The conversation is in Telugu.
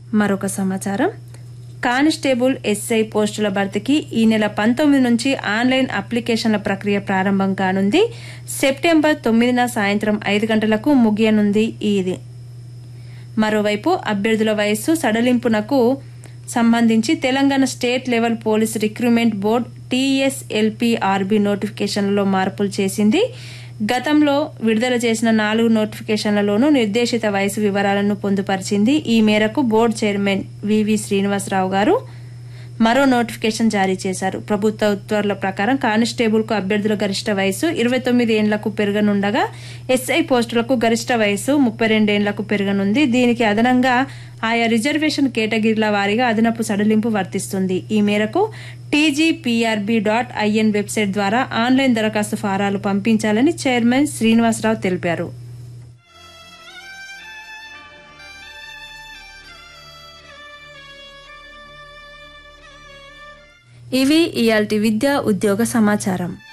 మరొక సమాచారం కానిస్టేబుల్ ఎస్ఐ పోస్టుల భర్తీకి ఈ నెల పంతొమ్మిది నుంచి ఆన్లైన్ అప్లికేషన్ల ప్రక్రియ ప్రారంభం కానుంది సెప్టెంబర్ తొమ్మిదిన సాయంత్రం ఐదు గంటలకు ముగియనుంది ఇది మరోవైపు అభ్యర్థుల వయస్సు సడలింపునకు సంబంధించి Telangana State Level Police Recruitment Board TSLPRB నోటిఫికేషన్లలో మార్పులు చేసింది గతంలో విడుదల చేసిన నాలుగు నోటిఫికేషన్లలోనూ నిర్దేశిత వయసు వివరాలను పొందుపరిచింది ఈ మేరకు బోర్డు చైర్మన్ వివి శ్రీనివాసరావు గారు మరో నోటిఫికేషన్ జారీ చేశారు ప్రభుత్వ ఉత్తర్వుల ప్రకారం కానిస్టేబుల్కు అభ్యర్థుల గరిష్ట వయసు ఇరవై తొమ్మిది ఏండ్లకు పెరగనుండగా ఎస్ఐ పోస్టులకు గరిష్ట వయసు ముప్పై రెండేండ్లకు పెరగనుంది దీనికి అదనంగా ఆయా రిజర్వేషన్ కేటగిరీల వారీగా అదనపు సడలింపు వర్తిస్తుంది ఈ మేరకు టీజీపీఆర్బీ డాట్ ఐఎన్ వెబ్సైట్ ద్వారా ఆన్లైన్ దరఖాస్తు ఫారాలు పంపించాలని చైర్మన్ శ్రీనివాసరావు తెలిపారు ఇవి ఇయాల్టి విద్యా ఉద్యోగ సమాచారం